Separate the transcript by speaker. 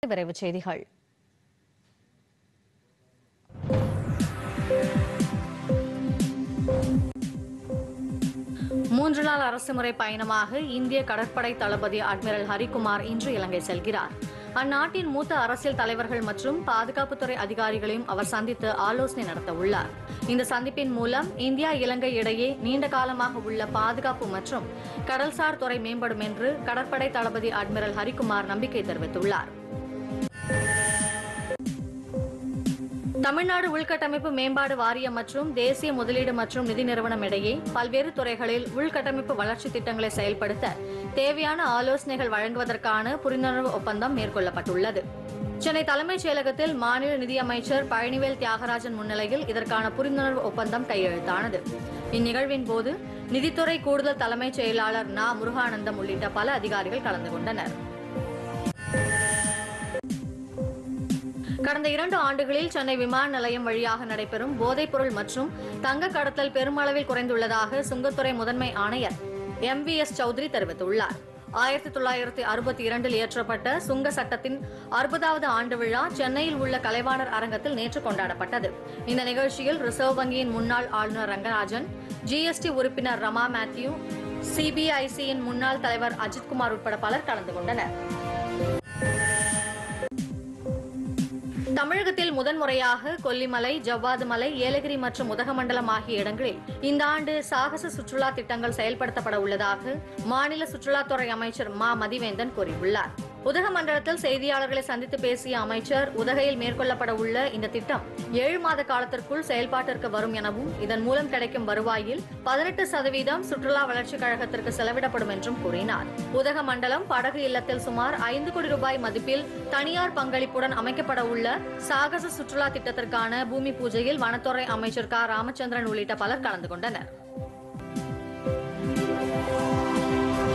Speaker 1: விரைவுச் செய்திகள் மூன்று நாள் அரசுமுறை பயணமாக இந்திய கடற்படை தளபதி அட்மிரல் ஹரிகுமார் இன்று இலங்கை செல்கிறார் அந்நாட்டின் மூத்த அரசியல் தலைவர்கள் மற்றும் பாதுகாப்புத்துறை அதிகாரிகளையும் அவர் சந்தித்து ஆலோசனை நடத்த உள்ளார் இந்த சந்திப்பின் மூலம் இந்தியா இலங்கை இடையே நீண்ட காலமாக உள்ள பாதுகாப்பு மற்றும் கடல்சார் துறை மேம்படும் என்று கடற்படை தளபதி அட்மிரல் ஹரிகுமார் நம்பிக்கை தெரிவித்துள்ளார் தமிழ்நாடு உள்கட்டமைப்பு மேம்பாடு வாரியம் மற்றும் தேசிய முதலீடு மற்றும் நிதி நிறுவனம் இடையே பல்வேறு துறைகளில் உள்கட்டமைப்பு வளர்ச்சி திட்டங்களை செயல்படுத்த தேவையான ஆலோசனைகள் வழங்குவதற்கான புரிந்துணர்வு ஒப்பந்தம் மேற்கொள்ளப்பட்டுள்ளது சென்னை தலைமைச் செயலகத்தில் மாநில நிதியமைச்சர் பழனிவேல் தியாகராஜன் முன்னிலையில் இதற்கான புரிந்துணர்வு ஒப்பந்தம் கையெழுத்தானது இந்நிகழ்வின் போது நிதித்துறை கூடுதல் தலைமைச் செயலாளர் நா முருகானந்தம் உள்ளிட்ட பல அதிகாரிகள் கலந்து கொண்டனர் கடந்த இரண்டு ஆண்டுகளில் சென்னை விமான நிலையம் வழியாக நடைபெறும் போதைப்பொருள் மற்றும் தங்க கடத்தல் பெருமளவில் குறைந்துள்ளதாக சுங்கத்துறை முதன்மை ஆணையர் எம் வி எஸ் சௌத்ரி தெரிவித்துள்ளார் ஆயிரத்தி தொள்ளாயிரத்தி அறுபத்தி இரண்டில் இயற்றப்பட்ட சுங்க சட்டத்தின் அறுபதாவது ஆண்டு விழா சென்னையில் உள்ள கலைவாணர் அரங்கத்தில் நேற்று கொண்டாடப்பட்டது இந்த நிகழ்ச்சியில் ரிசர்வ் வங்கியின் முன்னாள் ஆளுநர் ரங்கராஜன் ஜிஎஸ்டி உறுப்பினர் ரமா மேத்யூ சிபிஐசியின் முன்னாள் தலைவர் அஜித்குமார் உட்பட பலர் கலந்து கொண்டனர் தமிழகத்தில் முதன்முறையாக கொல்லிமலை ஜவ்வாது மலை ஏலகிரி மற்றும் உதகமண்டலம் ஆகிய இடங்களில் இந்த ஆண்டு சாகச சுற்றுலா திட்டங்கள் செயல்படுத்தப்பட உள்ளதாக மாநில சுற்றுலாத்துறை அமைச்சர் மா மதிவேந்தன் கூறியுள்ளார் உதகமண்டலத்தில் செய்தியாளர்களை சந்தித்து பேசிய அமைச்சர் உதகையில் மேற்கொள்ளப்பட உள்ள இந்த திட்டம் ஏழு மாத காலத்திற்குள் செயல்பாட்டிற்கு வரும் எனவும் இதன் மூலம் கிடைக்கும் வருவாயில் பதினெட்டு சதவீதம் சுற்றுலா வளர்ச்சிக் கழகத்திற்கு செலவிடப்படும் என்றும் கூறினார் உதகமண்டலம் படகு இல்லத்தில் சுமார் ஐந்து கோடி ரூபாய் மதிப்பில் தனியார் பங்களிப்புடன் அமைக்கப்பட உள்ள சாகச சுற்றுலா திட்டத்திற்கான பூமி பூஜையில் வனத்துறை அமைச்சர் க ராமச்சந்திரன் உள்ளிட்ட பலர் கலந்து கொண்டனர்